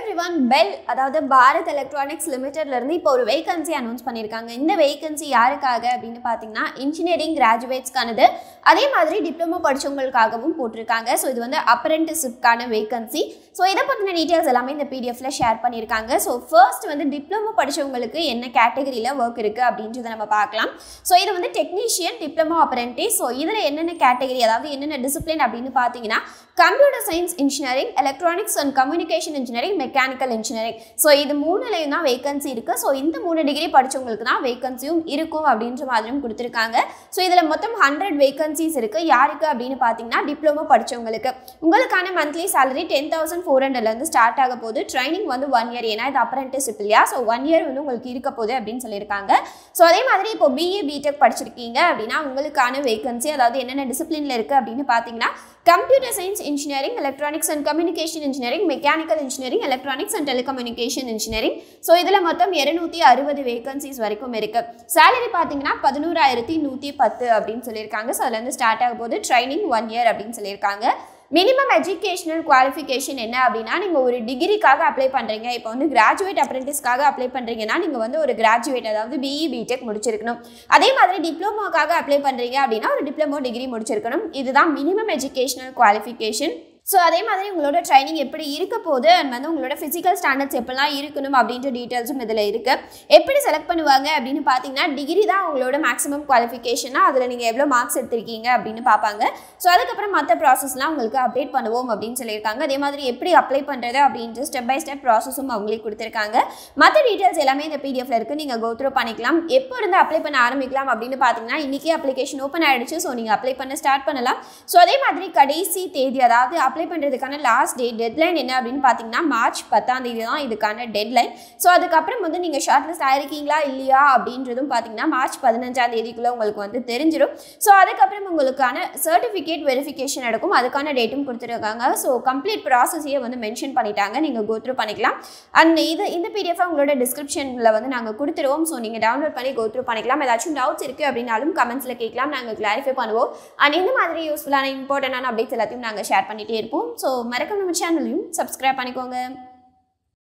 every one bell அதாவது Bharat electronics லிமிடெட்லேருந்து இப்போ ஒரு வேகன்சி அனௌன்ஸ் பண்ணியிருக்காங்க இந்த வேகன்சி யாருக்காக அப்படின்னு பார்த்தீங்கன்னா இன்ஜினியரிங் கிராஜுவேட்ஸ்க்கானது அதே மாதிரி டிப்ளமோ படிச்சவங்களுக்காகவும் போட்டிருக்காங்க ஸோ இது வந்து அப்ரெண்டிஸ்ஷிப்கான வேகன்சி ஸோ இதை பற்றின டீட்டெயில்ஸ் எல்லாமே இந்த பிடிஎஃப்ல ஷேர் பண்ணியிருக்காங்க ஸோ ஃபர்ஸ்ட் வந்து டிப்ளமோ படிச்சவங்களுக்கு என்ன கேட்டகரியில் ஒர்க் இருக்குது அப்படின்றத நம்ம பார்க்கலாம் ஸோ இது வந்து டெக்னீஷியன் டிப்ளமோ அப்ரெண்டிஸ் ஸோ இதில் என்னென்ன கேட்டகரி அதாவது என்னென்ன டிசிப்ளின் அப்படின்னு பார்த்தீங்கன்னா computer science engineering electronics and communication engineering mechanical engineering so இது மூணுலையும் தான் வேகன்சி இருக்குது ஸோ இந்த மூணு டிகிரி படிச்சவங்களுக்கு தான் வேகன்சியும் இருக்கும் அப்படின்ற மாதிரியும் கொடுத்துருக்காங்க ஸோ இதில் மொத்தம் ஹண்ட்ரட் வேகன்சிஸ் இருக்குது யாருக்கு அப்படின்னு பார்த்தீங்கன்னா டிப்ளமோ படிச்சவங்களுக்கு உங்களுக்கான monthly salary ten thousand four ஹண்ட்ரட்லேருந்து ஸ்டார்ட் ஆக போகுது ட்ரைனிங் வந்து ஒன் இயர் ஏன்னா இது அப்ரெண்டிஸ்ஷிப் இல்லையா ஸோ ஒன் இயர் வந்து உங்களுக்கு இருக்க போகுது அப்படின்னு சொல்லியிருக்காங்க ஸோ அதே மாதிரி இப்போ பிஏ பிடெக் படிச்சிருக்கீங்க அப்படின்னா உங்களுக்கான வேகன்சி அதாவது என்னென்ன டிசிப்ளினில் இருக்குது அப்படின்னு பார்த்தீங்கன்னா computer science engineering electronics and communication engineering mechanical engineering electronics and telecommunication engineering so இதில் மொத்தம் இருநூத்தி அறுபது வேகன்சிஸ் வரைக்கும் இருக்கு சேலரி பார்த்தீங்கன்னா பதினோராயிரத்தி நூற்றி பத்து அப்படின்னு சொல்லியிருக்காங்க ஸோ அதுலேருந்து ஸ்டார்ட் ஆக போது ட்ரைனிங் ஒன் இயர் அப்படின்னு சொல்லியிருக்காங்க மினிமம் எஜுகேஷனல் குவாலிஃபிகேஷன் என்ன அப்படின்னா நீங்கள் ஒரு டிகிரிக்காக அப்ளை பண்ணுறீங்க இப்போ வந்து கிராஜுவேட் அப்ரெண்டிஸ்க்காக அப்ளை பண்ணுறீங்கன்னா நீங்கள் வந்து ஒரு கிராஜுவேட் அதாவது பிஇ பிடெக் முடிச்சிருக்கணும் அதே மாதிரி டிப்ளமோக்காக அப்ளை பண்ணுறீங்க அப்படின்னா ஒரு டிப்ளமோ டிகிரி முடிச்சிருக்கணும் இதுதான் மினிமம் எஜுகேஷனல் குவாலிஃபிகேஷன் ஸோ அதே மாதிரி உங்களோட ட்ரைனிங் எப்படி இருக்க போகுது அண்ட் வந்து உங்களோட ஃபிசிக்கல் ஸ்டாண்டர்ட்ஸ் எப்படிலாம் இருக்கணும் அப்படின்ற டீட்டெயில்ஸும் இதில் இருக்குது எப்படி செலக்ட் பண்ணுவாங்க அப்படின்னு பார்த்தீங்கன்னா டிகிரி தான் உங்களோட மேக்ஸிமம் குவாலிஃபிகேஷனாக அதில் நீங்கள் எவ்வளோ மார்க்ஸ் எடுத்திருக்கீங்க அப்படின்னு பார்ப்பாங்க ஸோ அதுக்கப்புறம் மற்ற ப்ராசஸ்லாம் உங்களுக்கு அப்டேட் பண்ணுவோம் அப்படின்னு சொல்லியிருக்காங்க அதே மாதிரி எப்படி அப்ளை பண்ணுறது அப்படின்ட்டு ஸ்டெப் பை ஸ்டெப் ப்ராசஸும் அவங்களே கொடுத்துருக்காங்க மற்ற டீட்டெயில்ஸ் எல்லாமே இந்த பிடிஎஃப்ல இருக்குது நீங்கள் கோத்ரூ பண்ணிக்கலாம் எப்போ இருந்து அப்ளை பண்ண ஆரம்பிக்கலாம் அப்படின்னு பார்த்தீங்கன்னா இன்றைக்கே அப்ளிகேஷன் ஓப்பன் ஆயிடுச்சு ஸோ நீங்கள் அப்ளை பண்ண ஸ்டார்ட் பண்ணலாம் ஸோ அதே மாதிரி கடைசி தேதி அதாவது அப்ளை பண்ணுறதுக்கான லாஸ்ட் டேட் டெட்லைன் என்ன அப்படின்னு பார்த்தீங்கன்னா மார்ச் பத்தாம் தேதி தான் இதுக்கான டெட்லைன் ஸோ அதுக்கப்புறம் வந்து நீங்கள் ஷார்ட் லிஸ்ட் ஆயிருக்கீங்களா இல்லையா அப்படின்றதும் பார்த்தீங்கன்னா மார்ச் பதினஞ்சாம் தேதிக்குள்ளே உங்களுக்கு வந்து தெரிஞ்சிடும் ஸோ அதுக்கப்புறம் உங்களுக்கான சர்டிஃபிகேட் வெரிஃபிகேஷன் நடக்கும் அதுக்கான டேட்டும் கொடுத்துருக்காங்க ஸோ கம்ப்ளீட் ப்ராசஸையே வந்து மென்ஷன் பண்ணிட்டாங்க நீங்கள் கோத்ரூ பண்ணிக்கலாம் அண்ட் இது இந்த பிடிஎஃப் உங்களோட டிஸ்கிரிப்ஷனில் வந்து நாங்கள் கொடுத்துருவோம் ஸோ நீங்கள் டவுன்லோட் பண்ணி கோத்ரூ பண்ணிக்கலாம் ஏதாச்சும் டவுட்ஸ் இருக்குது அப்படின்னாலும் கமெண்ட்ஸில் கேட்கலாம் நாங்கள் கிளாரிஃபை பண்ணுவோம் அண்ட் இந்த மாதிரி யூஸ்ஃபுல்லான இம்பார்ட்டண்டான அப்டேட்ஸ் எல்லாத்தையும் நாங்கள் ஷேர் பண்ணிகிட்டே இருப்போம் ஸோ மறக்காம நம்ம சேனலையும் சப்ஸ்கிரைப் பண்ணிக்கோங்க